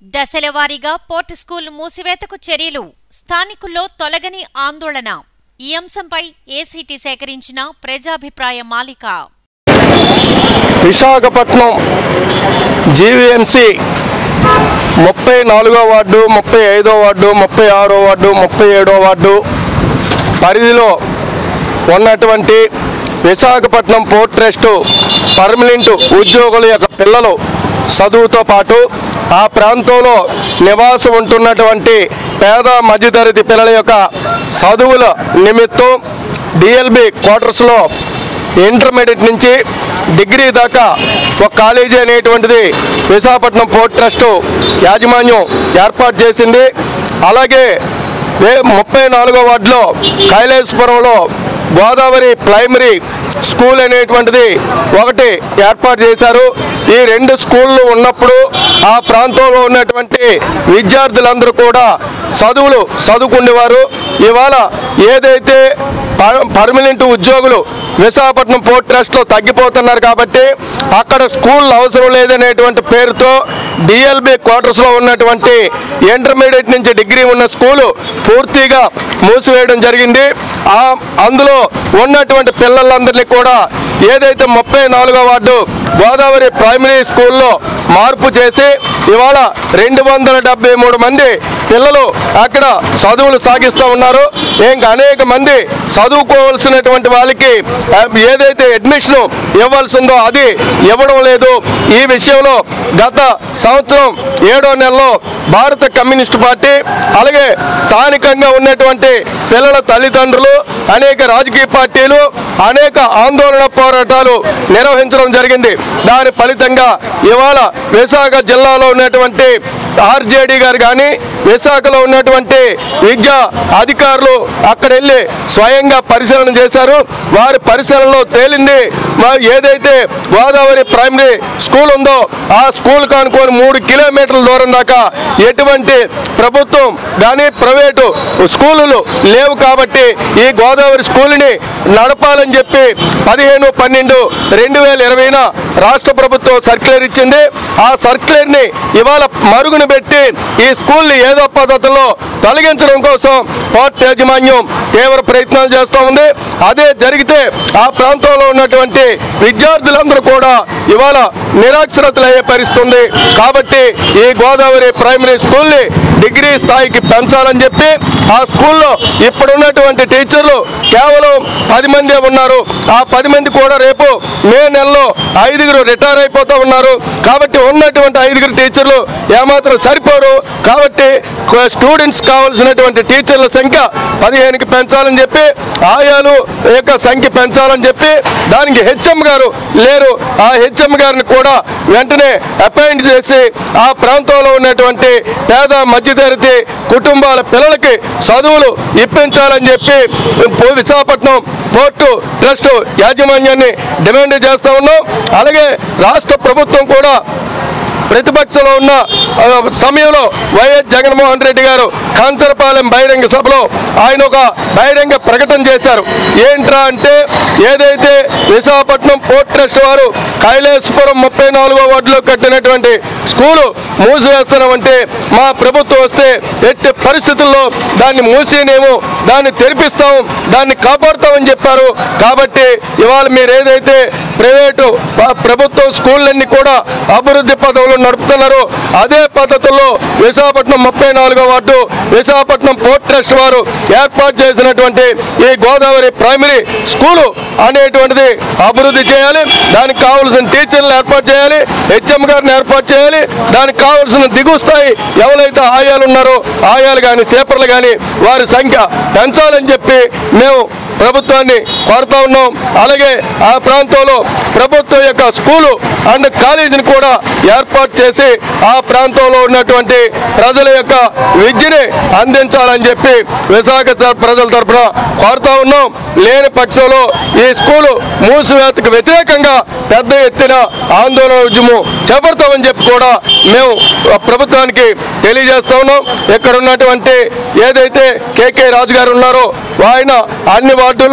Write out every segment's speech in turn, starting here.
దశలవారీగా port school మూసివేతకు చర్యలు స్థానికుల్లో తొలగని ఆందోళన ఈ అంశంపై ఏసీటీ సేకరించిన ప్రజాభిప్రాయ మాలిక విశాఖపట్నం జీవీఎంసీ ముప్పై నాలుగో వార్డు ముప్పై ఐదో వార్డు ముప్పై ఆరో వార్డు ముప్పై ఏడో వార్డు పరిధిలో ఉన్నటువంటి విశాఖపట్నం పోర్ట్ ట్రస్ట్ పర్మనెంట్ ఉద్యోగుల యొక్క పిల్లలు చదువుతో పాటు ఆ ప్రాంతంలో నివాసం ఉంటున్నటువంటి పేద మధ్యతరగతి పిల్లల యొక్క చదువుల నిమిత్తం డిఎల్బి క్వార్టర్స్లో ఇంటర్మీడియట్ నుంచి డిగ్రీ దాకా ఒక కాలేజీ అనేటువంటిది విశాఖపట్నం పోర్ట్ ట్రస్ట్ యాజమాన్యం ఏర్పాటు చేసింది అలాగే వే- ముప్పై నాలుగో వార్డులో కైలాసపురంలో గోదావరి ప్రైమరీ స్కూల్ అనేటువంటిది ఒకటి ఏర్పాటు చేశారు ఈ రెండు స్కూళ్ళు ఉన్నప్పుడు ఆ ప్రాంతంలో ఉన్నటువంటి విద్యార్థులందరూ కూడా చదువులు చదువుకునేవారు ఇవాళ ఏదైతే పర్- పర్మనెంట్ ఉద్యోగులు విశాఖపట్నం పోర్ట్ ట్రస్ట్లో తగ్గిపోతున్నారు కాబట్టి అక్కడ స్కూల్ అవసరం లేదనేటువంటి పేరుతో డిఎల్బి క్వార్టర్స్లో ఉన్నటువంటి ఇంటర్మీడియట్ నుంచి డిగ్రీ ఉన్న స్కూలు పూర్తిగా మూసివేయడం జరిగింది ఆ అందులో ఉన్నటువంటి పిల్లలందరినీ కూడా ఏదైతే ముప్పై నాలుగో వార్డు గోదావరి ప్రైమరీ స్కూల్లో మార్పు చేసి ఇవాళ రెండు వందల డెబ్బై మూడు మంది పిల్లలు అక్కడ చదువులు సాగిస్తూ ఉన్నారు ఇంకా అనేక మంది చదువుకోవాల్సినటువంటి వాళ్ళకి ఆ, ఏదైతే అడ్మిషన్ ఇవ్వాల్సిందో అది ఇవ్వడం లేదు ఈ విషయంలో గత సంవత్సరం ఏడో నెలలో భారత కమ్యూనిస్ట్ పార్టీ అలాగే స్థానికంగా ఉన్నటువంటి పిల్లల తల్లిదండ్రులు అనేక రాజకీయ పార్టీలు అనేక ఆందోళన పోరాటాలు నిర్వహించడం జరిగింది దాని ఫలితంగా ఇవాళ విశాఖ జిల్లాలో ఉన్నటువంటి ఆర్జేడీ గారు కానీ విశాఖలో ఉన్నటువంటి విద్యా అధికారులు అక్కడ వెళ్ళి స్వయంగా పరిశీలన చేశారు వారి పరిశీలనలో తేలింది మా- ఏదైతే గోదావరి ప్రైమరీ స్కూల్ ఉందో ఆ స్కూల్ కానుకొని మూడు కిలోమీటర్ల దూరం దాకా ఎటువంటి ప్రభుత్వం కానీ ప్రైవేటు స్కూలులు లేవు కాబట్టి ఈ గోదావరి స్కూల్ని నడపాలని చెప్పి పదిహేను పన్నెండు రెండు వేల ఇరవైన రాష్ట్ర ప్రభుత్వం సర్క్యులర్ ఇచ్చింది ఆ సర్క్యులర్ని ఇవాళ మరుగున పెట్టి ఈ స్కూల్ని ఏదో పద్ధతిలో తొలగించడం కోసం పోర్ట్ యాజమాన్యం తీవ్ర ప్రయత్నాలు చేస్తూ ఉంది అదే జరిగితే ఆ ప్రాంతంలో ఉన్నటువంటి విద్యార్థులందరూ కూడా ఇవాళ నిరాక్షరతలయ్యే పరిస్థితి ఉంది కాబట్టి ఈ గోదావరి ప్రైమరీ స్కూల్ని డిగ్రీ స్థాయికి పెంచాలని చెప్పి ఆ స్కూల్లో ఇప్పుడున్నటువంటి టీచర్లు కేవలం పది మందే ఉన్నారు ఆ పది మంది కూడా రేపు మే నెలలో ఐదుగురు రిటైర్ అయిపోతూ ఉన్నారు కాబట్టి ఉన్నటువంటి ఐదుగురు టీచర్లు ఏమాత్రం సరిపోరు కాబట్టి స్టూడెంట్స్ కావాల్సినటువంటి టీచర్ల సంఖ్య పదిహేనుకి పెంచాలని చెప్పి ఆయాలు యొక్క సంఖ్య పెంచాలని చెప్పి దానికి హెచ్ఎం గారు లేరు ఆ హెచ్ఎం గారిని కూడా వెంటనే అపాయింట్ చేసి ఆ ప్రాంతంలో ఉన్నటువంటి పేద మధ్యతరగతి కుటుంబాల పిల్లలకి చదువులు ఇప్పించాలని చెప్పి పో- విశాఖపట్నం పోర్టు ట్రస్ట్ యాజమాన్యాన్ని డిమాండ్ చేస్తా ఉన్నాం అలాగే రాష్ట్ర ప్రభుత్వం కూడా ప్రతిపక్షంలో ఉన్న ఆ, సమయంలో వైఎస్ జగన్మోహన్ రెడ్డి గారు కాంచరపాలెం బహిరంగ సభలో ఆయన ఒక బహిరంగ ప్రకటన చేశారు ఏంట్రా అంటే ఏదైతే విశాఖపట్నం పోర్ట్ ట్రస్ట్ వారు కైలాసపురం ముప్పై నాలుగో వార్డులో కట్టినటువంటి స్కూలు మూసివేస్తున్నామంటే మా ప్రభుత్వం వస్తే ఎట్టి పరిస్థితుల్లో దాన్ని మూసేనేమో దాన్ని తెరిపిస్తాం దాన్ని కాపాడుతామని చెప్పారు కాబట్టి ఇవాళ మీరు ఏదైతే ప్రైవేటు ప- ప్రభుత్వం స్కూళ్ళన్నీ కూడా అభివృద్ధి పదంలో నడుపుతున్నారు అదే పద్ధతిలో విశాఖపట్నం ముప్పై నాలుగో వార్డు విశాఖపట్నం పోర్ట్ ట్రస్ట్ వారు ఏర్పాటు చేసినటువంటి ఈ గోదావరి ప్రైమరీ స్కూలు అనేటువంటిది అభివృద్ధి చేయాలి దానికి కావాల్సిన టీచర్లు ఏర్పాటు చేయాలి హెచ్ఎం గారిని ఏర్పాటు చేయాలి దానికి కావాల్సిన దిగువ స్థాయి ఎవరైతే ఆయాలు ఉన్నారో ఆయాలు కానీ సేపర్లు కానీ వారి సంఖ్య పెంచాలని చెప్పి మేము ప్రభుత్వాన్ని కోరుతా ఉన్నాం అలాగే ఆ ప్రాంతంలో ప్రభుత్వం యొక్క స్కూలు అండ్ కాలేజీని కూడా ఏర్పాటు చేసి ఆ ప్రాంతంలో ఉన్నటువంటి ప్రజల యొక్క విద్యని అందించాలని చెప్పి విశాఖ తర- ప్రజల తరఫున కోరుతా ఉన్నాం లేని పక్షంలో ఈ స్కూలు మూసివేతకు వ్యతిరేకంగా పెద్ద ఎత్తున ఆందోళన ఉద్యమం చేపడతామని చెప్పి కూడా మేము ఆ ప్రభుత్వానికి తెలియజేస్తా ఉన్నాం ఇక్కడ ఉన్నటువంటి ఏదైతే కేకే రాజు గారు ఉన్నారో ఆయన అన్ని వార్డుల్లో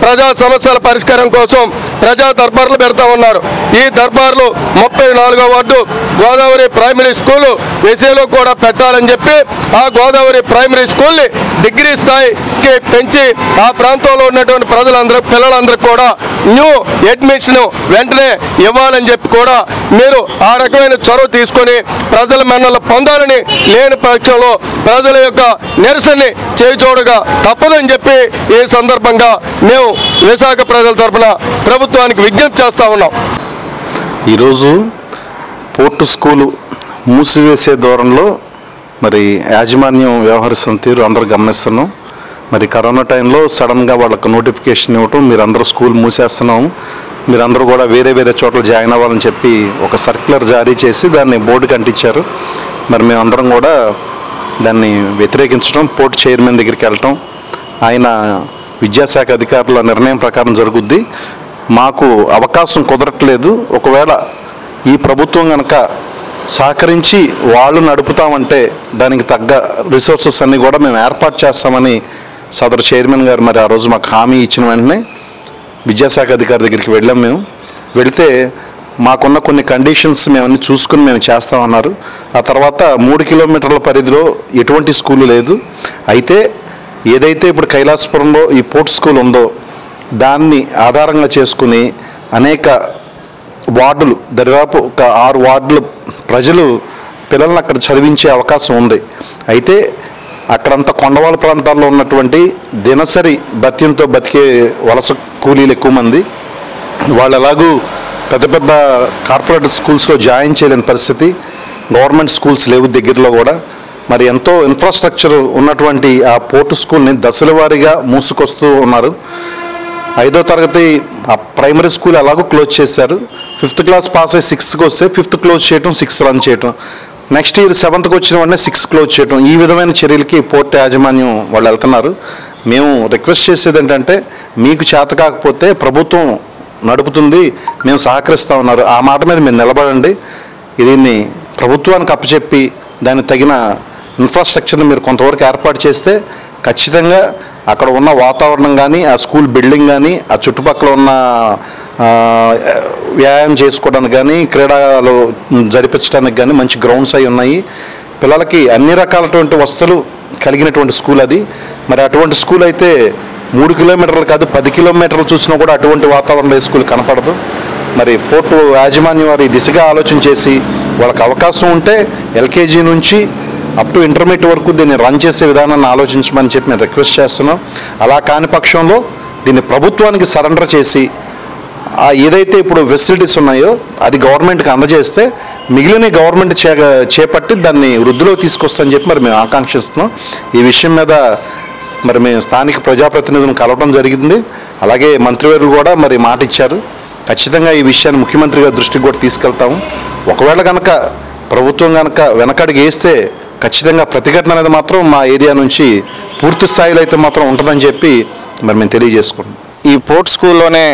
ప్రజా సమస్యల పరిష్కారం కోసం ప్రజా దర్బార్లు పెడతా ఉన్నారు ఈ దర్బార్లు ముప్పై నాలుగో వార్డు గోదావరి ప్రైమరీ స్కూల్ విషయంలో కూడా పెట్టాలని చెప్పి ఆ గోదావరి ప్రైమరీ స్కూల్ని డిగ్రీ స్థాయికి పెంచి ఆ ప్రాంతంలో ఉన్నటువంటి ప్రజలందరూ పిల్లలందరూ కూడా న్యూ అడ్మిషన్ వెంటనే ఇవ్వాలని చెప్పి కూడా మీరు ఆ రకమైన చొరవ తీసుకొని ప్రజల మన్నలు పొందాలని లేని పక్షంలో ప్రజల యొక్క నిరసనని చేచూడగా తప్పదని చెప్పి ఈ సందర్భంగా మేము విశాఖ ప్రజల తరపున ప్రభుత్వానికి విజ్ఞప్తి చేస్తా ఉన్నాం ఈరోజు పోర్టు స్కూలు మూసివేసే దూరంలో మరి యాజమాన్యం వ్యవహరిస్తున్న తీరు అందరూ గమనిస్తున్నాం మరి కరోనా టైంలో సడన్గా వాళ్ళకు నోటిఫికేషన్ ఇవ్వటం మీరందరూ స్కూల్ మూసేస్తున్నాం మీరందరూ కూడా వేరే వేరే చోట్ల జాయిన్ అవ్వాలని చెప్పి ఒక సర్క్యులర్ జారీ చేసి దాన్ని బోర్డుకి అంటించారు మరి మేమందరం కూడా దాన్ని వ్యతిరేకించడం పోర్టు చైర్మన్ దగ్గరికి వెళ్ళటం ఆయన విద్యాశాఖ అధికారుల నిర్ణయం ప్రకారం జరుగుద్ది మాకు అవకాశం కుదరట్లేదు ఒకవేళ ఈ ప్రభుత్వం కనుక సహకరించి వాళ్ళు నడుపుతామంటే దానికి తగ్గ రిసోర్సెస్ అన్నీ కూడా మేము ఏర్పాటు చేస్తామని సదరు చైర్మన్ గారు మరి ఆ రోజు మాకు హామీ ఇచ్చిన వెంటనే విద్యాశాఖ అధికారి దగ్గరికి వెళ్ళాం మేము వెళితే మాకున్న కొన్ని కండిషన్స్ మేమన్నీ చూసుకుని మేము చేస్తామన్నారు ఆ తర్వాత మూడు కిలోమీటర్ల పరిధిలో ఎటువంటి స్కూలు లేదు అయితే ఏదైతే ఇప్పుడు కైలాసపురంలో ఈ పోర్ట్ స్కూల్ ఉందో దాన్ని ఆధారంగా చేసుకుని అనేక వార్డులు దరిదాపు ఒక ఆరు వార్డులు ప్రజలు పిల్లల్ని అక్కడ చదివించే అవకాశం ఉంది అయితే అక్కడంతా కొండవాళ్ళ ప్రాంతాల్లో ఉన్నటువంటి దినసరి భత్యంతో బతికే వలస కూలీలు ఎక్కువ మంది వాళ్ళు ఎలాగూ పెద్ద పెద్ద కార్పొరేట్ స్కూల్స్లో జాయిన్ చేయలేని పరిస్థితి గవర్నమెంట్ స్కూల్స్ లేవు దగ్గరలో కూడా మరి ఎంతో ఇన్ఫ్రాస్ట్రక్చర్ ఉన్నటువంటి ఆ పోర్టు స్కూల్ని దశల వారీగా మూసుకొస్తూ ఉన్నారు ఐదో తరగతి ఆ ప్రైమరీ స్కూల్ ఎలాగో క్లోజ్ చేశారు ఫిఫ్త్ క్లాస్ పాస్ అయ్యి సిక్స్త్కి వస్తే ఫిఫ్త్ క్లోజ్ చేయటం సిక్స్త్ రన్ చేయటం నెక్స్ట్ ఇయర్ సెవెంత్కి వచ్చిన వెంటనే సిక్స్ క్లోజ్ చేయటం ఈ విధమైన చర్యలకి పోర్ట్ యాజమాన్యం వాళ్ళు వెళ్తున్నారు మేము రిక్వెస్ట్ చేసేది ఏంటంటే మీకు చేత కాకపోతే ప్రభుత్వం నడుపుతుంది మేము సహకరిస్తా ఉన్నారు ఆ మాట మీద మీరు నిలబడండి దీన్ని ప్రభుత్వానికి అప్పచెప్పి దానికి తగిన ఇన్ఫ్రాస్ట్రక్చర్ని మీరు కొంతవరకు ఏర్పాటు చేస్తే ఖచ్చితంగా అక్కడ ఉన్న వాతావరణం కానీ ఆ స్కూల్ బిల్డింగ్ కానీ ఆ చుట్టుపక్కల ఉన్న ఆ, వ్యాయామం చేసుకోవడానికి కానీ క్రీడలు జరిపించడానికి కానీ మంచి గ్రౌండ్స్ అయి ఉన్నాయి పిల్లలకి అన్ని రకాలటువంటి వసతులు కలిగినటువంటి స్కూల్ అది మరి అటువంటి స్కూల్ అయితే మూడు కిలోమీటర్లు కాదు పది కిలోమీటర్లు చూసినా కూడా అటువంటి వాతావరణంలో ఈ స్కూల్ కనపడదు మరి పోర్టు యాజమాన్యం వారి దిశగా ఆలోచన చేసి వాళ్ళకి అవకాశం ఉంటే ఎల్కేజీ నుంచి అప్ టు ఇంటర్మీడియట్ వరకు దీన్ని రన్ చేసే విధానాన్ని ఆలోచించమని చెప్పి మేము రిక్వెస్ట్ చేస్తున్నాం అలా కాని పక్షంలో దీన్ని ప్రభుత్వానికి సరెండర్ చేసి ఆ ఏదైతే ఇప్పుడు ఫెసిలిటీస్ ఉన్నాయో అది గవర్నమెంట్కి అందజేస్తే మిగిలిన గవర్నమెంట్ చే చేపట్టి దాన్ని వృద్ధిలో తీసుకొస్తామని చెప్పి మరి మేము ఆకాంక్షిస్తున్నాం ఈ విషయం మీద మరి మేము స్థానిక ప్రజాప్రతినిధులను కలవడం జరిగింది అలాగే మంత్రివర్యులు కూడా మరి మాట ఇచ్చారు ఖచ్చితంగా ఈ విషయాన్ని ముఖ్యమంత్రి గారి దృష్టికి కూడా తీసుకెళ్తాము ఒకవేళ కనుక ప్రభుత్వం కనుక వెనకడికి వేస్తే ఖచ్చితంగా ప్రతిఘటన అనేది మాత్రం మా ఏరియా నుంచి పూర్తి స్థాయిలో అయితే మాత్రం ఉంటుందని చెప్పి మరి మేము తెలియజేసుకుంటాం ఈ పోర్ట్ స్కూల్లోనే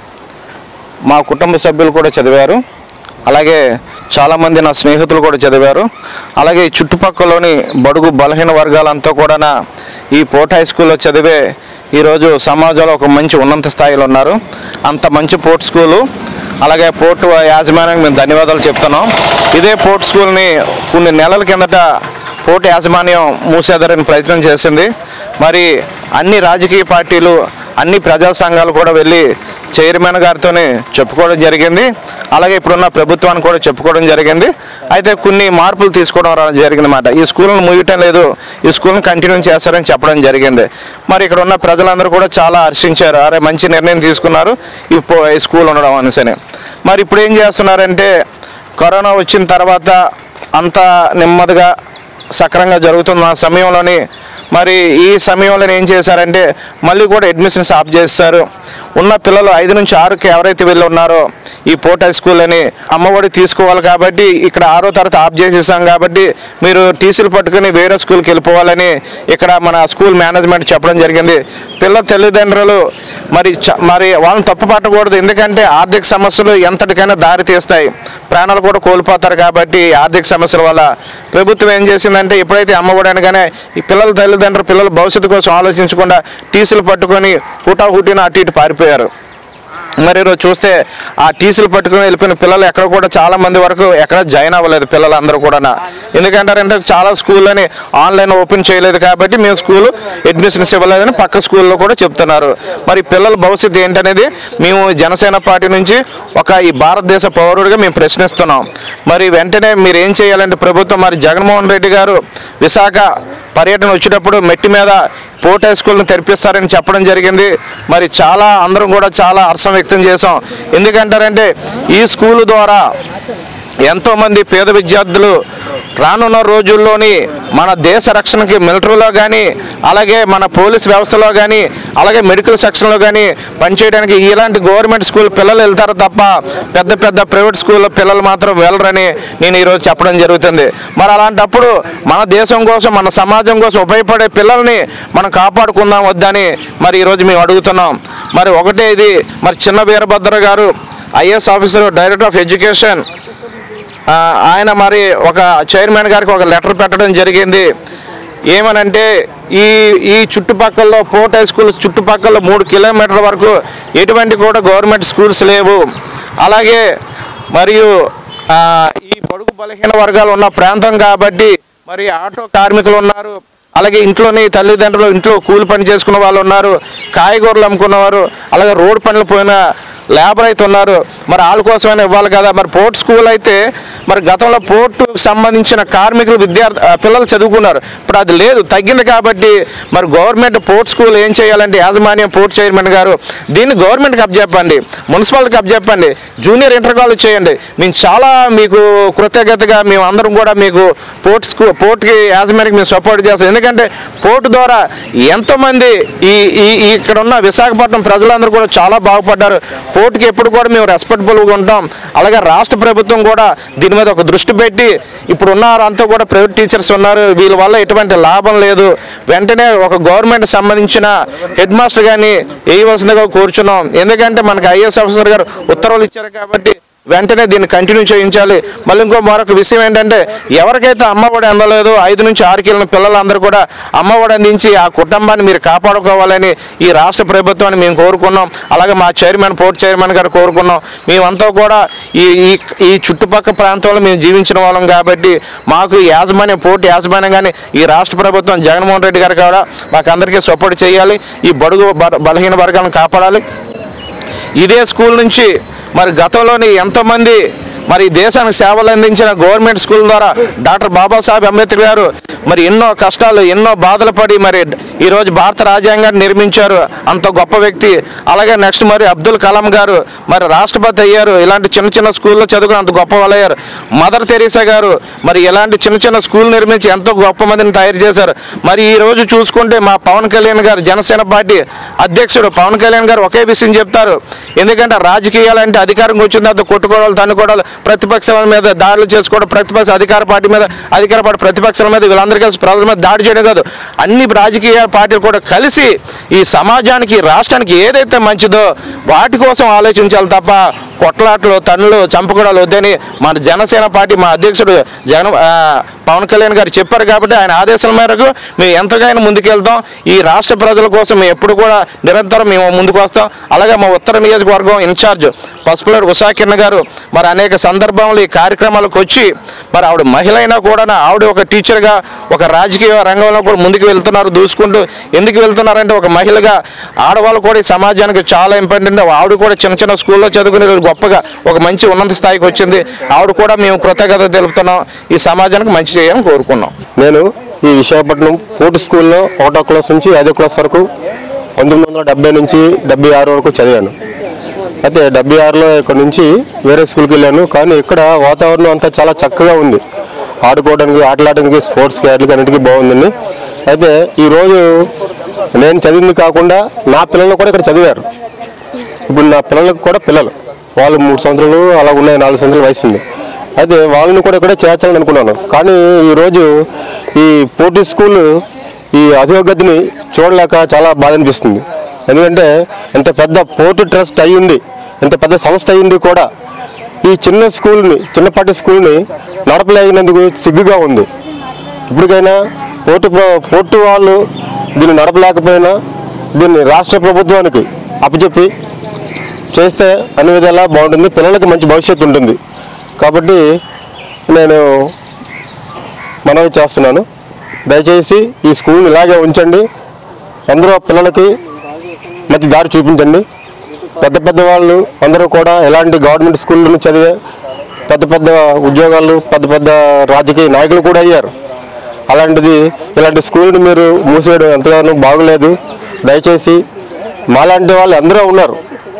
మా కుటుంబ సభ్యులు కూడా చదివారు అలాగే చాలామంది నా స్నేహితులు కూడా చదివారు అలాగే ఈ చుట్టుపక్కలలోని బడుగు బలహీన వర్గాలంతా కూడా ఈ పోర్ట్ హై స్కూల్లో చదివే ఈరోజు సమాజంలో ఒక మంచి ఉన్నత స్థాయిలో ఉన్నారు అంత మంచి పోర్ట్ స్కూలు అలాగే పోర్టు యాజమాన్యానికి మేము ధన్యవాదాలు చెప్తున్నాం ఇదే పోర్ట్ స్కూల్ని కొన్ని నెలల కిందట పోర్టు యాజమాన్యం మూసేదారని ప్రయత్నం చేసింది మరి అన్ని రాజకీయ పార్టీలు అన్ని ప్రజా సంఘాలు కూడా వెళ్ళి చైర్మన్ గారితోనే చెప్పుకోవడం జరిగింది అలాగే ఇప్పుడున్న ప్రభుత్వాన్ని కూడా చెప్పుకోవడం జరిగింది అయితే కొన్ని మార్పులు తీసుకోవడం రా- జరిగిందన్నమాట ఈ స్కూల్ని ముగియటం లేదు ఈ స్కూల్ని కంటిన్యూ చేస్తారని చెప్పడం జరిగింది మరి ఇక్కడ ఉన్న ప్రజలందరూ కూడా చాలా హర్షించారు అరే మంచి నిర్ణయం తీసుకున్నారు ఈ పో- ఈ స్కూల్ ఉండడం అనేసని మరి ఇప్పుడు ఏం చేస్తున్నారంటే కరోనా వచ్చిన తర్వాత అంత నెమ్మదిగా సక్రంగా జరుగుతున్న సమయంలోని మరి ఈ సమయంలో ఏం చేశారంటే మళ్ళీ కూడా అడ్మిషన్స్ ఆఫ్ చేస్తారు ఉన్న పిల్లలు ఐదు నుంచి ఆరుకి ఎవరైతే వెళ్ళి ఉన్నారో ఈ పోర్ట్ హై స్కూల్ అని అమ్మఒడి తీసుకోవాలి కాబట్టి ఇక్కడ ఆరో తరగతి ఆఫ్ చేసేసాం కాబట్టి మీరు టీసీలు పట్టుకుని వేరే స్కూల్కి వెళ్ళిపోవాలని ఇక్కడ మన స్కూల్ మేనేజ్మెంట్ చెప్పడం జరిగింది పిల్లల తల్లిదండ్రులు మరి చ- మరి వాళ్ళని తప్పు పట్టకూడదు ఎందుకంటే ఆర్థిక సమస్యలు ఎంతటికైనా దారి తీస్తాయి ప్రాణాలు కూడా కోల్పోతారు కాబట్టి ఈ ఆర్థిక సమస్యల వల్ల ప్రభుత్వం ఏం చేసిందంటే ఎప్పుడైతే అమ్మఒడి అనగానే ఈ పిల్లల తల్లిదండ్రులు పిల్లల భవిష్యత్తు కోసం ఆలోచించకుండా టీసీలు పట్టుకొని హుటాహుటిన అటు ఇటు పారిపోయారు మరి ఈరోజు చూస్తే ఆ టీసీలు పట్టుకుని వెళ్ళిపోయిన పిల్లలు ఎక్కడ కూడా చాలా మంది వరకు ఎక్కడ జాయిన్ అవ్వలేదు పిల్లలందరూ కూడా ఎందుకంటారంటే చాలా స్కూల్లని ఆన్లైన్ ఓపెన్ చేయలేదు కాబట్టి మేము స్కూల్ అడ్మిషన్స్ ఇవ్వలేదని పక్క స్కూల్లో కూడా చెప్తున్నారు మరి పిల్లల భవిష్యత్తు ఏంటనేది మేము జనసేన పార్టీ నుంచి ఒక ఈ భారతదేశ పౌరుడిగా మేము ప్రశ్నిస్తున్నాం మరి వెంటనే మీరు ఏం చేయాలంటే ప్రభుత్వం మరి జగన్మోహన్ రెడ్డి గారు విశాఖ పర్యటన వచ్చేటప్పుడు మెట్టి మీద పోర్ట్ హై స్కూల్ని తెరిపిస్తారని చెప్పడం జరిగింది మరి చాలా అందరం కూడా చాలా హర్షం వ్యక్తం చేసాం ఎందుకంటారంటే ఈ స్కూల్ ద్వారా ఎంతోమంది పేద విద్యార్థులు రానున్న రోజుల్లోని మన దేశ రక్షణకి మిలిటరీలో కానీ అలాగే మన పోలీస్ వ్యవస్థలో కానీ అలాగే మెడికల్ సెక్షన్లో కానీ పనిచేయడానికి ఇలాంటి గవర్నమెంట్ స్కూల్ పిల్లలు వెళ్తారు తప్ప పెద్ద పెద్ద ప్రైవేట్ స్కూల్లో పిల్లలు మాత్రం వెళ్ళరని నేను ఈరోజు చెప్పడం జరుగుతుంది మరి అలాంటప్పుడు మన దేశం కోసం మన సమాజం కోసం ఉపయోగపడే పిల్లల్ని మనం కాపాడుకుందాం వద్దని మరి ఈరోజు మేము అడుగుతున్నాం మరి ఒకటే ఇది మరి చిన్న Veerabhadra garu IAS officer director of education ఆ, ఆయన మరి ఒక చైర్మన్ గారికి ఒక లెటర్ పెట్టడం జరిగింది ఏమనంటే ఈ ఈ చుట్టుపక్కల పోర్ట్ హై స్కూల్స్ చుట్టుపక్కల మూడు కిలోమీటర్ల వరకు ఎటువంటి కూడా గవర్నమెంట్ స్కూల్స్ లేవు అలాగే మరియు ఆ, ఈ బడుగు బలహీన వర్గాలు ఉన్న ప్రాంతం కాబట్టి మరి ఆటో కార్మికులు ఉన్నారు అలాగే ఇంట్లోని తల్లిదండ్రులు ఇంట్లో కూలి పని చేసుకున్న వాళ్ళు ఉన్నారు కాయగూరలు అమ్ముకున్నవారు అలాగే రోడ్ పనులు పోయిన లేబర్ అయితే ఉన్నారు మరి వాళ్ళ కోసమైనా ఇవ్వాలి కదా మరి పోర్ట్ స్కూల్ అయితే మరి గతంలో పోర్టుకు సంబంధించిన కార్మికులు విద్యార్థి ఆ, పిల్లలు చదువుకున్నారు ఇప్పుడు అది లేదు తగ్గింది కాబట్టి మరి గవర్నమెంట్ పోర్ట్ స్కూల్ ఏం చేయాలంటే యాజమాన్యం పోర్ట్ చైర్మన్ గారు దీన్ని గవర్నమెంట్కి అప్పచెప్పండి మున్సిపాలిటీకి అప్పచెప్పండి జూనియర్ ఇంటర్ కాలేజ్ చేయండి మేము చాలా మీకు కృతజ్ఞతగా మేము అందరం కూడా మీకు పోర్ట్ స్కూల్ పోర్ట్కి యాజమాన్యానికి మేము సపోర్ట్ చేస్తాం ఎందుకంటే పోర్ట్ ద్వారా ఎంతోమంది ఈ ఈ ఈ ఇక్కడ ఉన్న విశాఖపట్నం ప్రజలందరూ కూడా చాలా బాగుపడ్డారు పోర్టుకి ఎప్పుడు కూడా మేము రెస్పెక్టబుల్గా ఉంటాం అలాగే రాష్ట్ర ప్రభుత్వం కూడా దీని మీద ఒక దృష్టి పెట్టి ఇప్పుడు ఉన్నారు అంతా కూడా ప్రైవేట్ టీచర్స్ ఉన్నారు వీళ్ళ వల్ల ఎటువంటి లాభం లేదు వెంటనే ఒక గవర్నమెంట్ సంబంధించిన హెడ్ మాస్టర్ కానీ వేయవలసిందిగా కోరుచున్నాం ఎందుకంటే మనకి ఐఏఎస్ ఆఫీసర్ గారు ఉత్తర్వులు ఇచ్చారు కాబట్టి వెంటనే దీన్ని కంటిన్యూ చేయించాలి మళ్ళీ ఇంకో మరొక విషయం ఏంటంటే ఎవరికైతే అమ్మఒడి అందలేదు ఐదు నుంచి ఆరు కిలోల పిల్లలందరూ కూడా అమ్మఒడి అందించి ఆ కుటుంబాన్ని మీరు కాపాడుకోవాలని ఈ రాష్ట్ర ప్రభుత్వాన్ని మేము కోరుకున్నాం అలాగే మా చైర్మన్ పోర్ట్ చైర్మన్ గారు కోరుకున్నాం మేమంతా కూడా ఈ ఈ ఈ చుట్టుపక్కల ప్రాంతంలో మేము జీవించిన వాళ్ళం కాబట్టి మాకు ఈ యాజమాన్యం పోర్టు యాజమాన్యం కానీ ఈ రాష్ట్ర ప్రభుత్వం జగన్మోహన్ రెడ్డి గారు కూడా మాకు అందరికీ సపోర్ట్ చేయాలి ఈ బడుగు బల- బలహీన వర్గాలను కాపాడాలి ఇదే స్కూల్ నుంచి మరి గతంలోని ఎంతోమంది మరి దేశానికి సేవలు అందించిన గవర్నమెంట్ స్కూల్ ద్వారా డాక్టర్ బాబాసాహెబ్ అంబేద్కర్ గారు మరి ఎన్నో కష్టాలు ఎన్నో బాధలు పడి మరి ఈరోజు భారత రాజ్యాంగాన్ని నిర్మించారు అంత గొప్ప వ్యక్తి అలాగే నెక్స్ట్ మరి అబ్దుల్ కలాం గారు మరి రాష్ట్రపతి అయ్యారు ఇలాంటి చిన్న చిన్న స్కూల్లో చదువుకుని అంత గొప్ప వాళ్ళు అయ్యారు మదర్ తెరీసా గారు మరి ఇలాంటి చిన్న చిన్న స్కూల్ నిర్మించి ఎంతో గొప్ప మందిని తయారు చేశారు మరి ఈ రోజు చూసుకుంటే మా పవన్ కళ్యాణ్ గారు జనసేన పార్టీ అధ్యక్షుడు పవన్ కళ్యాణ్ గారు ఒకే విషయం చెప్తారు ఎందుకంటే రాజకీయాలంటే అధికారం వచ్చిన తర్వాత కొట్టుకోవడాలు తన్నుకోవడాలు ప్రతిపక్షాల మీద దాడులు చేసుకోవడం ప్రతిపక్ష అధికార పార్టీ మీద అధికార పార్టీ ప్రతిపక్షాల మీద వీళ్ళందరూ కలిసి ప్రజల మీద దాడి చేయడం కాదు అన్ని రాజకీయ పార్టీలు కూడా కలిసి ఈ సమాజానికి ఈ రాష్ట్రానికి ఏదైతే మంచిదో వాటి కోసం ఆలోచించాలి తప్ప కొట్లాట్లు తన్నులు చంపుకోవడాలు వద్దని మన జనసేన పార్టీ మా అధ్యక్షుడు జగన్ ఆ, పవన్ కళ్యాణ్ గారు చెప్పారు కాబట్టి ఆయన ఆదేశాల మేరకు మేము ఎంతగానో ముందుకెళ్తాం ఈ రాష్ట్ర ప్రజల కోసం మేము ఎప్పుడు కూడా నిరంతరం మేము ముందుకు వస్తాం అలాగే మా ఉత్తర నియోజకవర్గం ఇన్ఛార్జ్ పసుపులేడు ఉషాకిరణ్ గారు మరి అనేక సందర్భంలో ఈ కార్యక్రమాలకు వచ్చి మరి ఆవిడ మహిళ అయినా కూడా ఆవిడ ఒక టీచర్గా ఒక రాజకీయ రంగంలో కూడా ముందుకు వెళ్తున్నారు దూసుకుంటూ ఎందుకు వెళ్తున్నారంటే ఒక మహిళగా ఆడవాళ్ళు కూడా ఈ సమాజానికి చాలా ఇంపార్టెంట్ ఆవిడ కూడా చిన్న చిన్న స్కూల్లో చదువుకునే రోజు గొప్పగా ఒక మంచి ఉన్నత స్థాయికి వచ్చింది ఆవిడ కూడా మేము కృతజ్ఞత తెలుపుతున్నాం ఈ సమాజానికి మంచి చేయాలని కోరుకున్నాం నేను ఈ విశాఖపట్నం పోర్టు స్కూల్లో ఒకటో క్లాస్ నుంచి ఐదో క్లాస్ వరకు పంతొమ్మిది వందల డెబ్బై నుంచి డెబ్బై ఆరు వరకు చదివాను అయితే డెబ్బై ఆరులో ఇక్కడ నుంచి వేరే స్కూల్కి వెళ్ళాను కానీ ఇక్కడ వాతావరణం అంతా చాలా చక్కగా ఉంది ఆడుకోవడానికి ఆటలాడడానికి స్పోర్ట్స్కి వాటికి అన్నిటికీ బాగుందండి అయితే ఈరోజు నేను చదివింది కాకుండా నా పిల్లలు కూడా ఇక్కడ చదివారు ఇప్పుడు నా పిల్లలకు కూడా పిల్లలు వాళ్ళు మూడు సంవత్సరాలు అలా ఉన్నాయి నాలుగు సంవత్సరాల వయసు ఉంది అయితే వాళ్ళని కూడా ఇక్కడ చేర్చాలని అనుకున్నాను కానీ ఈరోజు ఈ పోటీ స్కూల్ ఈ అధోగతిని చూడలేక చాలా బాధ అనిపిస్తుంది ఎందుకంటే ఇంత పెద్ద పోర్టు ట్రస్ట్ అయ్యుండి ఇంత పెద్ద సంస్థ అయ్యుండి కూడా ఈ చిన్న స్కూల్ని చిన్నపాటి స్కూల్ని నడపలేగినందుకు సిగ్గుగా ఉంది ఇప్పటికైనా పోర్టు ప్ర- పోర్టు వాళ్ళు దీన్ని నడపలేకపోయినా దీన్ని రాష్ట్ర ప్రభుత్వానికి అప్పచెప్పి చేస్తే అన్ని విధాలా బాగుంటుంది పిల్లలకి మంచి భవిష్యత్తు ఉంటుంది కాబట్టి నేను మనవి చేస్తున్నాను దయచేసి ఈ స్కూల్ని ఇలాగే ఉంచండి అందరూ పిల్లలకి మంచి దారి చూపించండి పెద్ద పెద్ద వాళ్ళు అందరూ కూడా ఎలాంటి గవర్నమెంట్ స్కూళ్ళను చదివే పెద్ద పెద్ద ఉద్యోగాలు పెద్ద పెద్ద రాజకీయ నాయకులు కూడా అయ్యారు అలాంటిది ఇలాంటి స్కూల్ని మీరు మూసేయడం ఎంతగానో బాగలేదు దయచేసి మాలాంటి వాళ్ళు అందరూ ఉన్నారు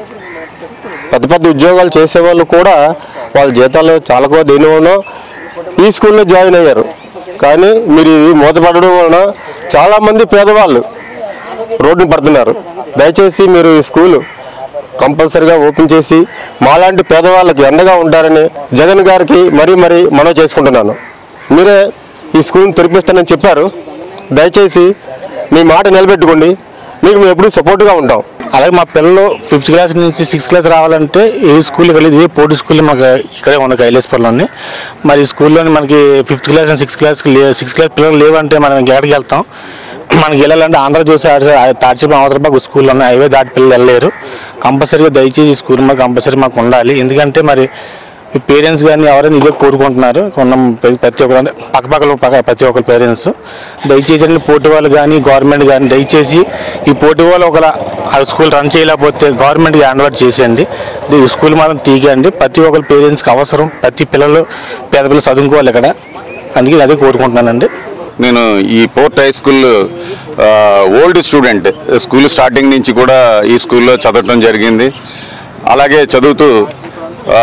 పెద్ద పెద్ద ఉద్యోగాలు చేసేవాళ్ళు కూడా వాళ్ళ జీతాలు చాలా కూడా దేని వలన ఈ స్కూల్లో జాయిన్ అయ్యారు కానీ మీరు ఇవి మూతపడడం వలన చాలామంది పేదవాళ్ళు రోడ్డున పడుతున్నారు దయచేసి మీరు ఈ స్కూలు కంపల్సరిగా ఓపెన్ చేసి మాలాంటి పేదవాళ్ళకి అండగా ఉంటారని జగన్ గారికి మరీ మరీ మనవి చేసుకుంటున్నాను మీరే ఈ స్కూల్ని తెరిపిస్తానని చెప్పారు దయచేసి మీ మాట నిలబెట్టుకోండి మీకు మేము ఎప్పుడూ సపోర్ట్గా ఉంటాం అలాగే మా పిల్లలు ఫిఫ్త్ క్లాస్ నుంచి సిక్స్త్ క్లాస్ రావాలంటే ఏ స్కూల్కి వెళ్ళేది ఏ పోటీ స్కూల్ మాకు ఇక్కడే ఉంది కైలేశ్వరంలోని మరి ఈ స్కూల్లోని మనకి ఫిఫ్త్ క్లాస్ అండ్ సిక్స్త్ క్లాస్కి లే సిక్స్త్ క్లాస్ పిల్లలు లేవంటే మనం ఇంకెక్కడికి వెళ్తాం మనకి వెళ్ళాలంటే ఆంధ్ర చూసి తాడిచిపి అవతరపాకు స్కూల్లో ఉన్నాయి హైవే దాటి పిల్లలు వెళ్ళలేరు కంపల్సరీగా దయచేసి ఈ స్కూల్ మాకు కంపల్సరీ మాకు ఉండాలి ఎందుకంటే మరి మీ పేరెంట్స్ కానీ ఎవరైనా ఇదే కోరుకుంటున్నారు ఉన్న ప్ర- ప్రతి ఒక్కరు అంటే పక్కపక్కల పక్క ప్రతి ఒక్కరు పేరెంట్స్ దయచేసి అండి పోటీ వాళ్ళు కానీ గవర్నమెంట్ కానీ దయచేసి ఈ పోటీ వాళ్ళు ఒక ఆ స్కూల్ రన్ చేయలేకపోతే గవర్నమెంట్కి హ్యాండ్ ఓవర్ చేసేయండి ఈ స్కూల్ మాత్రం తీగండి ప్రతి ఒక్కరు పేరెంట్స్కి అవసరం ప్రతి పిల్లలు పేద పిల్లలు చదువుకోవాలి ఇక్కడ అందుకే అదే కోరుకుంటున్నానండి నేను ఈ పోర్ట్ హై స్కూల్ ఆ, ఓల్డ్ స్టూడెంట్ స్కూల్ స్టార్టింగ్ నుంచి కూడా ఈ స్కూల్లో చదవటం జరిగింది అలాగే చదువుతూ ఆ,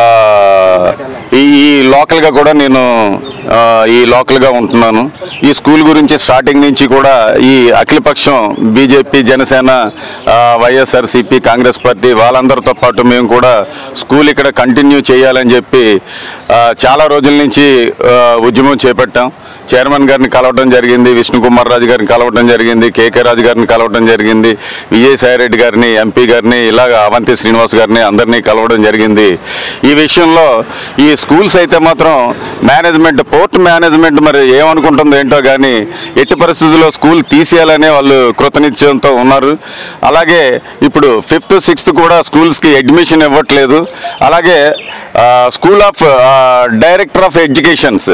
ఈ ఈ లోకల్గా కూడా నేను ఆ, ఈ లోకల్గా ఉంటున్నాను ఈ స్కూల్ గురించి స్టార్టింగ్ నుంచి కూడా ఈ అఖిలపక్షం బీజేపీ జనసేన ఆ, వైఎస్ఆర్సీపీ కాంగ్రెస్ పార్టీ వాళ్ళందరితో పాటు మేము కూడా స్కూల్ ఇక్కడ కంటిన్యూ చేయాలని చెప్పి ఆ, చాలా రోజుల నుంచి ఆ, ఉద్యమం చేపట్టాం చైర్మన్ గారిని కలవడం జరిగింది విష్ణు కుమార్ రాజు గారిని కలవడం జరిగింది కేకే రాజు గారిని కలవడం జరిగింది విజయసాయి రెడ్డి గారిని ఎంపీ గారిని ఇలాగ అవంతి శ్రీనివాస్ గారిని అందరినీ కలవడం జరిగింది ఈ విషయంలో ఈ స్కూల్స్ అయితే మాత్రం మేనేజ్మెంట్ పోర్ట్ మేనేజ్మెంట్ మరి ఏమనుకుంటుందో ఏంటో కానీ ఎట్టి పరిస్థితుల్లో స్కూల్ తీసేయాలనే వాళ్ళు కృతనిశ్చయంతో ఉన్నారు అలాగే ఇప్పుడు ఫిఫ్త్ సిక్స్త్ కూడా స్కూల్స్కి అడ్మిషన్ ఇవ్వట్లేదు అలాగే school of director of educations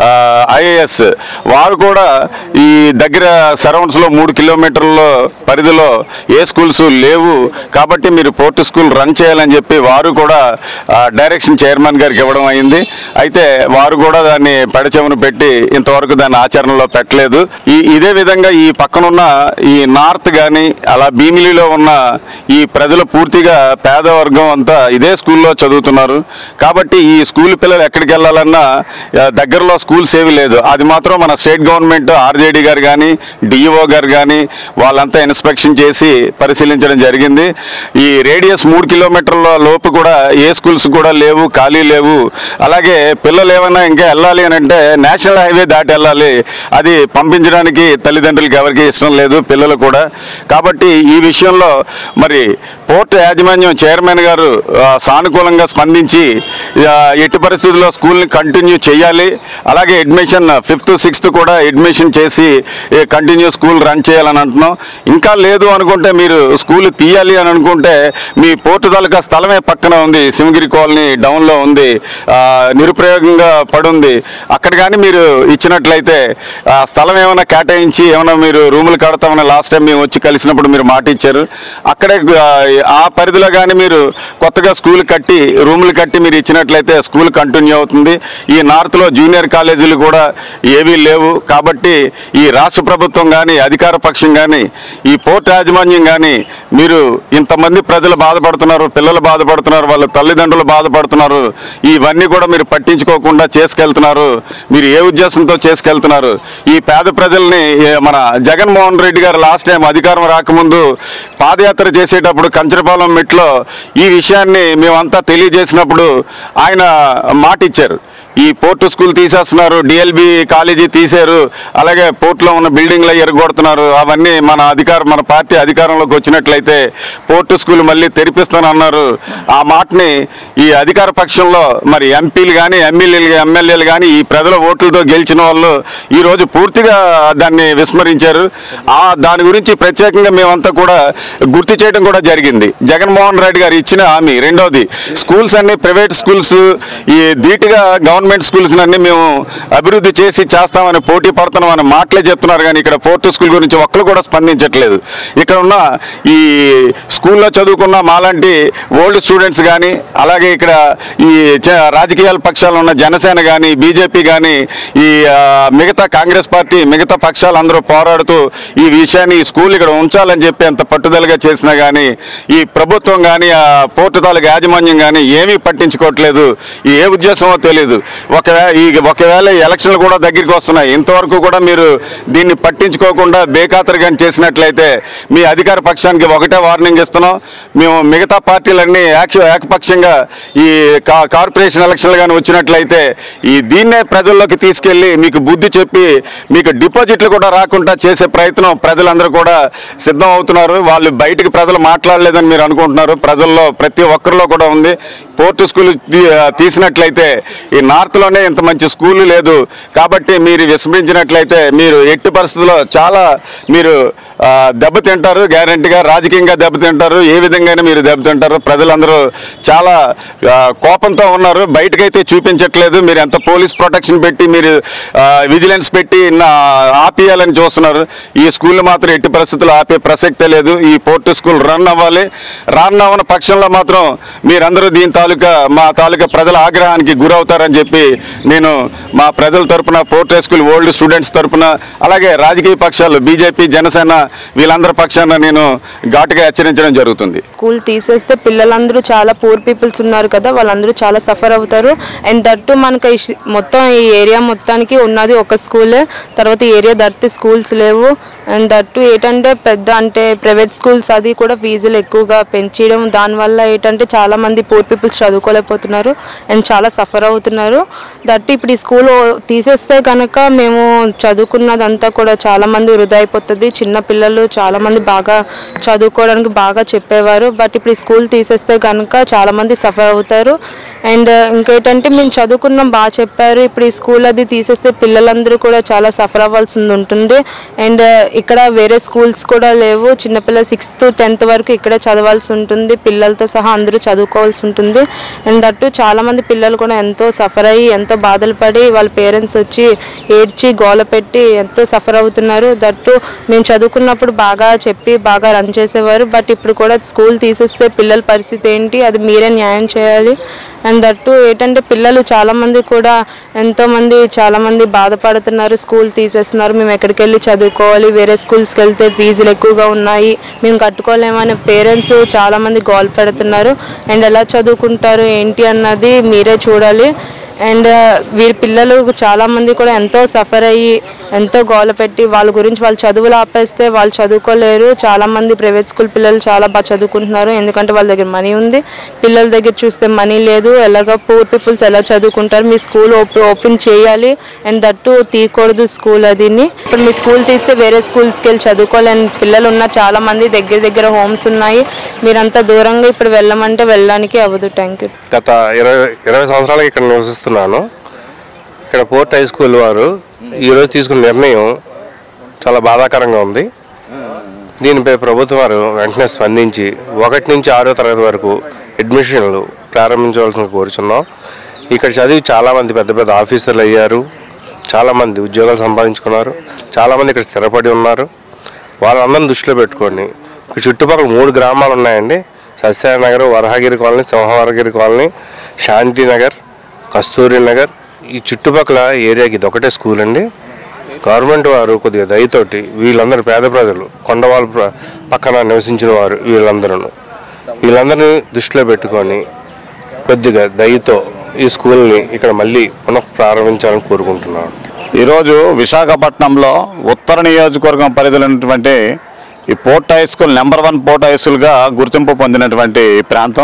IAS వారు కూడా ఈ దగ్గర సరౌండ్స్లో మూడు కిలోమీటర్ల పరిధిలో ఏ స్కూల్స్ లేవు కాబట్టి మీరు పోర్ట్ స్కూల్ రన్ చేయాలని చెప్పి వారు కూడా డైరెక్షన్ చైర్మన్ గారికి ఇవ్వడం అయింది అయితే వారు కూడా దాన్ని పెడచెవును పెట్టి ఇంతవరకు దాన్ని ఆచరణలో పెట్టలేదు ఈ ఇదే విధంగా ఈ పక్కనున్న ఈ నార్త్ కానీ అలా భీమిలిలో ఉన్న ఈ ప్రజలు పూర్తిగా పేదవర్గం అంతా ఇదే స్కూల్లో చదువుతున్నారు కాబట్టి ఈ స్కూల్ పిల్లలు ఎక్కడికి వెళ్ళాలన్నా ఆ, దగ్గరలో స్కూల్స్ ఏవి లేదు అది మాత్రం మన స్టేట్ గవర్నమెంట్ ఆర్జేడీ గారు కానీ డిఈఓ గారు కానీ వాళ్ళంతా ఇన్స్పెక్షన్ చేసి పరిశీలించడం జరిగింది ఈ రేడియస్ మూడు కిలోమీటర్ల లోపు కూడా ఏ స్కూల్స్ కూడా లేవు ఖాళీ లేవు అలాగే పిల్లలు ఏమైనా ఇంకా వెళ్ళాలి అని అంటే నేషనల్ హైవే దాటి వెళ్ళాలి అది పంపించడానికి తల్లిదండ్రులకి ఎవరికి ఇష్టం లేదు పిల్లలు కూడా కాబట్టి ఈ విషయంలో మరి పోర్ట్ యాజమాన్యం చైర్మన్ గారు ఆ, సానుకూలంగా స్పందించి ఆ, ఎట్టి పరిస్థితుల్లో స్కూల్ని కంటిన్యూ చేయాలి అలాగే అడ్మిషన్ ఫిఫ్త్ సిక్స్త్ కూడా అడ్మిషన్ చేసి కంటిన్యూ స్కూల్ రన్ చేయాలని అంటున్నాం ఇంకా లేదు అనుకుంటే మీరు స్కూల్ తీయాలి అని అనుకుంటే మీ పోర్టు తాలూకా స్థలమే పక్కన ఉంది సింగిరి కాలనీ డౌన్లో ఉంది ఆ, నిరుపయోగంగా పడుంది అక్కడ కానీ మీరు ఇచ్చినట్లయితే ఆ స్థలం ఏమైనా కేటాయించి ఏమైనా మీరు రూములు కడతామని లాస్ట్ టైం మేము వచ్చి కలిసినప్పుడు మీరు మాట ఇచ్చారు అక్కడే ఆ, ఆ పరిధిలో కానీ మీరు కొత్తగా స్కూల్ కట్టి రూములు కట్టి మీరు ఇచ్చినట్లయితే స్కూల్ కంటిన్యూ అవుతుంది ఈ నార్త్లో జూనియర్ కాలేజీలు కూడా ఏవీ లేవు కాబట్టి ఈ రాష్ట్ర ప్రభుత్వం కానీ అధికార పక్షం కానీ ఈ పోర్ట్ యాజమాన్యం కానీ మీరు ఇంతమంది ప్రజలు బాధపడుతున్నారు పిల్లలు బాధపడుతున్నారు వాళ్ళ తల్లిదండ్రులు బాధపడుతున్నారు ఇవన్నీ కూడా మీరు పట్టించుకోకుండా చేసుకెళ్తున్నారు మీరు ఏ ఉద్దేశంతో చేసుకెళ్తున్నారు ఈ పేద ప్రజల్ని ఏ, మన జగన్మోహన్ రెడ్డి గారు లాస్ట్ టైం అధికారం రాకముందు పాదయాత్ర చేసేటప్పుడు కంచరపాలెం మెట్లో ఈ విషయాన్ని మేమంతా తెలియజేసినప్పుడు ఆయన మాట ఇచ్చారు ఈ పోర్టు స్కూల్ తీసేస్తున్నారు డిఎల్బి కాలేజీ తీశారు అలాగే పోర్టులో ఉన్న బిల్డింగ్లు ఎరగొడుతున్నారు అవన్నీ మన అధికారం మన పార్టీ అధికారంలోకి వచ్చినట్లయితే పోర్టు స్కూల్ మళ్ళీ తెరిపిస్తానన్నారు ఆ మాటని ఈ అధికార పక్షంలో మరి ఎంపీలు కానీ ఎమ్మెల్యేలు ఎమ్మెల్యేలు కానీ ఈ ప్రజల ఓట్లతో గెలిచిన వాళ్ళు ఈ రోజు పూర్తిగా దాన్ని విస్మరించారు ఆ దాని గురించి ప్రత్యేకంగా మేమంతా కూడా గుర్తు చేయడం కూడా జరిగింది జగన్మోహన్ రెడ్డి గారు ఇచ్చిన హామీ రెండోది స్కూల్స్ అన్ని ప్రైవేట్ స్కూల్స్ ఈ ధీటుగా గవర్నమెంట్ స్కూల్స్ అన్ని మేము అభివృద్ధి చేసి చేస్తామని పోటీ పడుతున్నామని మాటలే చెప్తున్నారు కానీ ఇక్కడ పోర్టు స్కూల్ గురించి ఒక్కరు కూడా స్పందించట్లేదు ఇక్కడ ఉన్న ఈ స్కూల్లో చదువుకున్న మాలాంటి ఓల్డ్ స్టూడెంట్స్ కానీ అలాగే ఇక్కడ ఈ చ- రాజకీయాల పక్షాలు ఉన్న జనసేన కానీ బీజేపీ కానీ ఈ ఆ, మిగతా కాంగ్రెస్ పార్టీ మిగతా పక్షాలు అందరూ పోరాడుతూ ఈ విషయాన్ని ఈ స్కూల్ ఇక్కడ ఉంచాలని చెప్పి అంత పట్టుదలగా చేసినా కానీ ఈ ప్రభుత్వం కానీ ఆ పోర్టు తాలూకు యాజమాన్యం కానీ ఏమీ పట్టించుకోవట్లేదు ఈ ఏ ఉద్దేశమో తెలియదు ఒకవేళ ఈ ఒకవేళ ఎలక్షన్లు కూడా దగ్గరికి వస్తున్నాయి ఇంతవరకు కూడా మీరు దీన్ని పట్టించుకోకుండా బేఖాతరుగా చేసినట్లయితే మీ అధికార పక్షానికి ఒకటే వార్నింగ్ ఇస్తున్నాం మేము మిగతా పార్టీలన్నీ ఏక ఏకపక్షంగా ఈ కా- కార్పొరేషన్ ఎలక్షన్లు కానీ వచ్చినట్లయితే ఈ దీన్నే ప్రజల్లోకి తీసుకెళ్ళి మీకు బుద్ధి చెప్పి మీకు డిపాజిట్లు కూడా రాకుండా చేసే ప్రయత్నం ప్రజలందరూ కూడా సిద్ధం అవుతున్నారు వాళ్ళు బయటికి ప్రజలు మాట్లాడలేదని మీరు అనుకుంటున్నారు ప్రజల్లో ప్రతి ఒక్కరిలో కూడా ఉంది పోర్టు స్కూల్ తీ- తీసినట్లయితే ఈ నార్త్లోనే ఇంత మంచి స్కూల్ లేదు కాబట్టి మీరు విస్మరించినట్లయితే మీరు ఎట్టి పరిస్థితుల్లో చాలా మీరు ఆ, దెబ్బతింటారు గ్యారంటీగా రాజకీయంగా దెబ్బతింటారు ఏ విధంగానే మీరు దెబ్బతింటారు ప్రజలందరూ చాలా ఆ, కోపంతో ఉన్నారు బయటకైతే చూపించట్లేదు మీరు ఎంత పోలీస్ ప్రొటెక్షన్ పెట్టి మీరు విజిలెన్స్ పెట్టి నా ఆపేయాలని చూస్తున్నారు ఈ స్కూల్ మాత్రం ఎట్టి పరిస్థితుల్లో ఆపే ప్రసక్తే లేదు ఈ పోర్టు స్కూల్ రన్ అవ్వాలి రన్ అవ్వని పక్షంలో మాత్రం మీరందరూ దీని తాలూకా మా తాలూకా ప్రజల ఆగ్రహానికి గురవుతారని చెప్పి నేను మా ప్రజల తరపున port high school old students తరపున అలాగే రాజకీయ పక్షాలు బీజేపీ జనసేన వీళ్ళందరి పక్షాన నేను ఘాటుగా హెచ్చరించడం జరుగుతుంది స్కూల్ తీసేస్తే పిల్లలందరూ చాలా పూర్ పీపుల్స్ ఉన్నారు కదా వాళ్ళందరూ చాలా సఫర్ అవుతారు అండ్ దట్టు మనకి ఈ షి- మొత్తం ఈ ఏరియా మొత్తానికి ఉన్నది ఒక స్కూలే తర్వాత ఈ ఏరియా దట్టి స్కూల్స్ లేవు అండ్ దట్టు ఏంటంటే పెద్ద అంటే ప్రైవేట్ స్కూల్స్ అది కూడా ఫీజులు ఎక్కువగా పెంచడం దానివల్ల ఏంటంటే చాలా మంది పూర్ పీపుల్స్ చదువుకోలేకపోతున్నారు అండ్ చాలా సఫర్ అవుతున్నారు దట్టు ఇప్పుడు ఈ స్కూల్ తీసేస్తే కనుక మేము చదువుకున్నదంతా కూడా చాలా మంది వృధా అయిపోతుంది చిన్న పిల్లలు చాలా మంది బాగా చదువుకోవడానికి బాగా చెప్పేవారు బట్ ఇప్పుడు ఈ స్కూల్ తీసేస్తే కనుక చాలా మంది సఫర్ అవుతారు అండ్ ఇంకేంటంటే మేము చదువుకున్నాం బాగా చెప్పారు ఇప్పుడు ఈ స్కూల్ అది తీసేస్తే పిల్లలందరూ కూడా చాలా సఫర్ అవ్వాల్సి ఉంటుంది అండ్ ఇక్కడ వేరే స్కూల్స్ కూడా లేవు చిన్నపిల్ల సిక్స్త్ టెన్త్ వరకు ఇక్కడే చదవాల్సి ఉంటుంది పిల్లలతో సహా అందరూ చదువుకోవాల్సి ఉంటుంది అండ్ దట్టు చాలా మంది పిల్లలు కూడా ఎంతో సఫర్ అయ్యి ఎంతో బాధలు పడి వాళ్ళ పేరెంట్స్ వచ్చి ఏడ్చి గోల పెట్టి ఎంతో సఫర్ అవుతున్నారు దట్టు మేము చదువుకున్నప్పుడు బాగా చెప్పి బాగా రన్ చేసేవారు బట్ ఇప్పుడు కూడా స్కూల్ తీసేస్తే పిల్లల పరిస్థితి ఏంటి అది మీరే న్యాయం చేయాలి అండ్ దట్టు ఏంటంటే పిల్లలు చాలా మంది కూడా ఎంతో మంది చాలా మంది బాధపడుతున్నారు స్కూల్ తీసేస్తున్నారు మేము ఎక్కడికి వెళ్ళి చదువుకోవాలి వేరే స్కూల్స్కి వెళ్తే ఫీజులు ఎక్కువగా ఉన్నాయి మేము కట్టుకోలేమని పేరెంట్స్ చాలా మంది గోల్ పెడుతున్నారు అండ్ ఎలా చదువుకుంటారు ఏంటి అన్నది మీరే చూడాలి అండ్ వీరి పిల్లలు చాలా మంది కూడా ఎంతో సఫర్ అయ్యి ఎంతో గోల పెట్టి వాళ్ళ గురించి వాళ్ళు చదువులు ఆపేస్తే వాళ్ళు చదువుకోలేరు చాలా మంది ప్రైవేట్ స్కూల్ పిల్లలు చాలా బాగా చదువుకుంటున్నారు ఎందుకంటే వాళ్ళ దగ్గర మనీ ఉంది పిల్లల దగ్గర చూస్తే మనీ లేదు ఎలాగ పూర్ పీపుల్స్ ఎలా చదువుకుంటారు మీ స్కూల్ ఓపెన్ చేయాలి అండ్ దట్టు తీయకూడదు స్కూల్ అదిని ఇప్పుడు మీ స్కూల్ తీస్తే వేరే స్కూల్స్కి వెళ్ళి చదువుకోలేని పిల్లలు ఉన్న చాలా మంది దగ్గర దగ్గర హోమ్స్ ఉన్నాయి మీరంతా దూరంగా ఇప్పుడు వెళ్ళమంటే వెళ్ళడానికి అవ్వదు థ్యాంక్ యూ గత ఇరవై ఇరవై సంవత్సరాలుగా ఇక్కడ నివసిస్తున్నాను ఇక్కడ పోర్ట్ హై స్కూల్ వారు ఈరోజు తీసుకున్న నిర్ణయం చాలా బాధాకరంగా ఉంది దీనిపై ప్రభుత్వం వారు వెంటనే స్పందించి ఒకటి నుంచి ఆరో తరగతి వరకు అడ్మిషన్లు ప్రారంభించవలసిన కోరుచున్నాం ఇక్కడ చదివి చాలామంది పెద్ద పెద్ద ఆఫీసర్లు అయ్యారు చాలామంది ఉద్యోగాలు సంపాదించుకున్నారు చాలామంది ఇక్కడ స్థిరపడి ఉన్నారు వాళ్ళందరిని దృష్టిలో పెట్టుకొని ఇక్కడ చుట్టుపక్కల మూడు గ్రామాలు ఉన్నాయండి సత్యనారాయణ నగర్ వరహగిరి కాలనీ సింహవరగిరి కాలనీ శాంతి నగర్ కస్తూరి నగర్ ఈ చుట్టుపక్కల ఏరియాకి ఇది ఒకటే స్కూల్ అండి గవర్నమెంట్ వారు కొద్దిగా దయతోటి వీళ్ళందరూ పేద ప్రజలు కొండవాళ్ళ ప్ర- పక్కన నివసించిన వారు వీళ్ళందరూ వీళ్ళందరినీ దృష్టిలో పెట్టుకొని కొద్దిగా దయతో ఈ స్కూల్ని ఇక్కడ మళ్ళీ పునః ప్రారంభించాలని కోరుకుంటున్నాను ఈరోజు విశాఖపట్నంలో ఉత్తర నియోజకవర్గం పరిధిలో ఉన్నటువంటి ఈ port high school number one port high స్కూల్గా గుర్తింపు పొందినటువంటి ప్రాంతం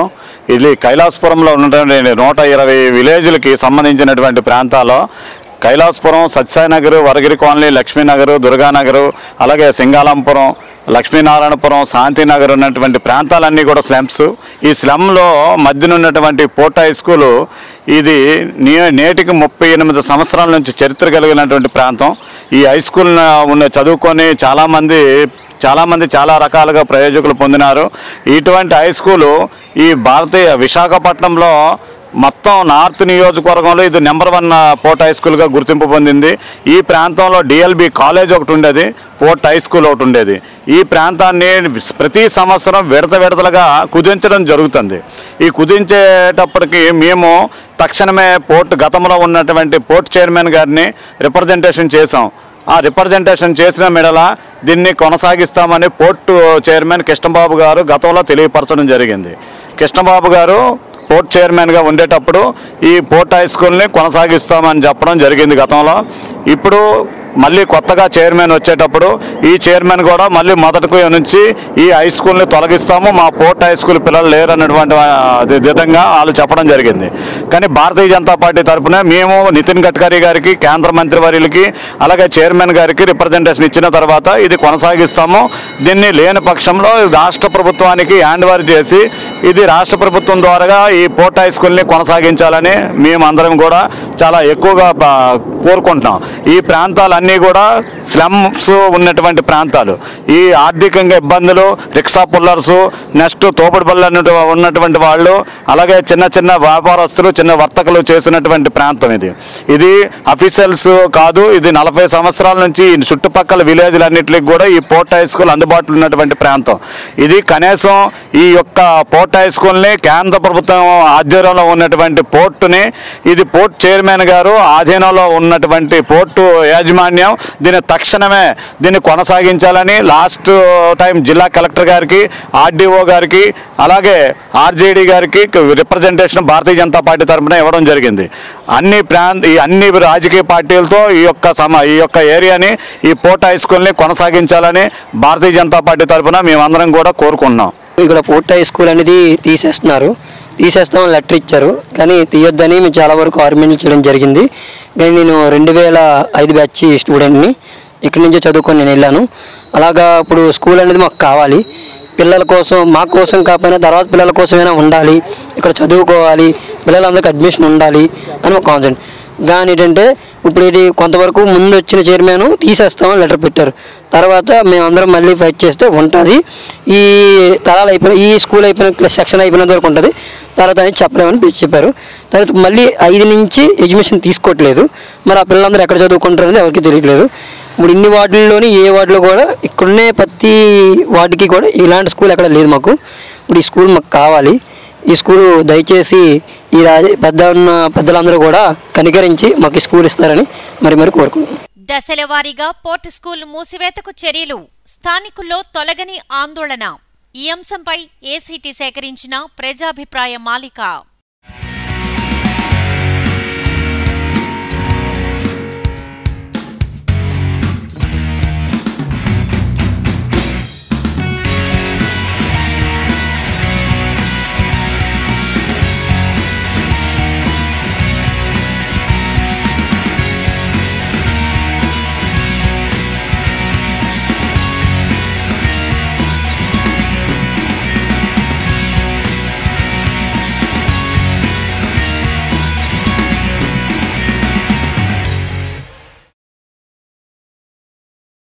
ఇది కైలాసపురంలో ఉన్నటువంటి నూట ఇరవై విలేజ్లకి సంబంధించినటువంటి ప్రాంతాల్లో కైలాసపురం సత్యసాయినగర్ వరగిరి కాలనీ లక్ష్మీనగర్ దుర్గానగర్ అలాగే సింగాలంపురం లక్ష్మీనారాయణపురం శాంతినగర్ ఉన్నటువంటి ప్రాంతాలన్నీ కూడా స్లమ్స్ ఈ స్లమ్లో మధ్యన ఉన్నటువంటి పోర్ట్ హై స్కూలు ఇది నే- నేటికి ముప్పై ఎనిమిది సంవత్సరాల నుంచి చరిత్ర కలిగినటువంటి ప్రాంతం ఈ హై స్కూల్ ఉన్న చదువుకొని చాలామంది చాలామంది చాలా రకాలుగా ప్రయోజకులు పొందినారు ఇటువంటి హై స్కూలు ఈ భారతీయ విశాఖపట్నంలో మొత్తం నార్త్ నియోజకవర్గంలో ఇది నెంబర్ వన్ పోర్ట్ హై స్కూల్గా గుర్తింపు పొందింది ఈ ప్రాంతంలో డిఎల్బి కాలేజ్ ఒకటి ఉండేది పోర్ట్ హై స్కూల్ ఒకటి ఉండేది ఈ ప్రాంతాన్ని ప్రతి సంవత్సరం విడత విడతలుగా కుదించడం జరుగుతుంది ఈ కుదించేటప్పటికి మేము తక్షణమే పోర్ట్ గతంలో ఉన్నటువంటి పోర్ట్ చైర్మన్ గారిని రిప్రజెంటేషన్ చేసాం ఆ రిప్రజెంటేషన్ చేసిన మెడల దీన్ని కొనసాగిస్తామని పోర్టు చైర్మన్ కృష్ణబాబు గారు గతంలో తెలియపరచడం జరిగింది కృష్ణబాబు గారు పోర్ట్ చైర్మన్గా ఉండేటప్పుడు ఈ పోర్ట్ హై స్కూల్ని కొనసాగిస్తామని చెప్పడం జరిగింది గతంలో ఇప్పుడు మళ్ళీ కొత్తగా చైర్మన్ వచ్చేటప్పుడు ఈ చైర్మన్ కూడా మళ్ళీ మొదటికు నుంచి ఈ హై స్కూల్ని తొలగిస్తాము మా పోర్ట్ హై స్కూల్ పిల్లలు లేరు అన్నటువంటి ఆ, ది- విధంగా వాళ్ళు చెప్పడం జరిగింది కానీ భారతీయ జనతా పార్టీ తరఫున మేము నితిన్ గడ్కరీ గారికి కేంద్ర మంత్రి వర్యులకి అలాగే చైర్మన్ గారికి రిప్రజెంటేషన్ ఇచ్చిన తర్వాత ఇది కొనసాగిస్తాము దీన్ని లేని పక్షంలో రాష్ట్ర ప్రభుత్వానికి హ్యాండ్ ఓవర్ చేసి ఇది రాష్ట్ర ప్రభుత్వం ద్వారా ఈ పోర్ట్ హై స్కూల్ని కొనసాగించాలని మేము అందరం కూడా చాలా ఎక్కువగా ప- కోరుకుంటున్నాం ఈ ప్రాంతాలన్నీ కూడా స్లమ్స్ ఉన్నటువంటి ప్రాంతాలు ఈ ఆర్థికంగా ఇబ్బందులు రిక్షా పుల్లర్స్ నెక్స్ట్ తోపుడు బళ్ళు అన్నటు- ఉన్నటువంటి వాళ్ళు అలాగే చిన్న చిన్న వ్యాపారస్తులు చిన్న వర్తకులు చేసినటువంటి ప్రాంతం ఇది ఇది అఫీషియల్స్ కాదు ఇది నలభై సంవత్సరాల నుంచి ఈ చుట్టుపక్కల విలేజ్లన్నింటికి కూడా ఈ పోర్ట్ హై స్కూల్ అందుబాటులో ఉన్నటువంటి ప్రాంతం ఇది కనీసం ఈ యొక్క పోర్ట్ హై స్కూల్ని కేంద్ర ప్రభుత్వం ఆధ్వర్యంలో ఉన్నటువంటి పోర్టుని ఇది పోర్ట్ చైర్మన్ గారు ఆధీనంలో ఉన్నటువంటి పోర్టు యాజమాన్యం దీన్ని తక్షణమే దీన్ని కొనసాగించాలని లాస్ట్ టైం జిల్లా కలెక్టర్ గారికి ఆర్డీఓ గారికి అలాగే ఆర్జేడీ గారికి రిప్రజెంటేషన్ భారతీయ జనతా పార్టీ తరఫున ఇవ్వడం జరిగింది అన్ని ప్రాంత ఈ అన్ని రాజకీయ పార్టీలతో ఈ యొక్క సమ ఈ యొక్క ఏరియాని ఈ పోర్ట్ హై స్కూల్ని కొనసాగించాలని భారతీయ జనతా పార్టీ తరఫున మేమందరం కూడా కోరుకుంటున్నాం ఇక్కడ పోర్ట్ హై స్కూల్ అనేది తీసేస్తున్నారు తీసేస్తామని లెటర్ ఇచ్చారు కానీ తీయొద్దని మేము చాలా వరకు ఆర్గ్యుమెంట్ చేయడం జరిగింది కానీ నేను రెండు వేల ఐదు బ్యాచ్ స్టూడెంట్ని ఇక్కడి నుంచే చదువుకొని నేను వెళ్ళాను అలాగా ఇప్పుడు స్కూల్ అనేది మాకు కావాలి పిల్లల కోసం మా కోసం కాకపోయినా తర్వాత పిల్లల కోసమైనా ఉండాలి ఇక్కడ చదువుకోవాలి పిల్లలందరికీ అడ్మిషన్ ఉండాలి అని ఒక కాన్సెప్ట్ కానీ ఏంటంటే ఇప్పుడు ఇది కొంతవరకు ముందు వచ్చిన చైర్మన్ తీసేస్తామని లెటర్ పెట్టారు తర్వాత మేమందరం మళ్ళీ ఫైట్ చేస్తే ఉంటుంది ఈ తరాలు అయిపోయిన ఈ స్కూల్ అయిపోయిన సెక్షన్ అయిపోయినంత వరకు ఉంటుంది తర్వాత అనేది చెప్పలేమని పె- చెప్పారు తర్వాత మళ్ళీ ఐదు నుంచి ఎడ్యుకేషన్ తీసుకోవట్లేదు మరి ఆ పిల్లలందరూ ఎక్కడ చదువుకుంటారు అనేది ఎవరికి తెలియట్లేదు ఇప్పుడు ఇన్ని వార్డుల్లోని ఏ వార్డులో కూడా ఇక్కడనే ప్రతి వార్డుకి కూడా ఇలాంటి స్కూల్ ఎక్కడ లేదు మాకు ఇప్పుడు ఈ స్కూల్ మాకు కావాలి ఈ స్కూల్ దయచేసి ఈ రాజ పెద్ద ఉన్న పెద్దలందరూ కూడా కనికరించి మాకు ఈ స్కూల్ ఇస్తారని మరి మరి కోరుకుంటున్నాం దశల వారీగా పోర్ట్ స్కూల్ మూసివేతకు చర్యలు స్థానికుల్లో తొలగని ఆందోళన ఈ అంశంపై ఏసీటీ సేకరించిన ప్రజాభిప్రాయ మాలిక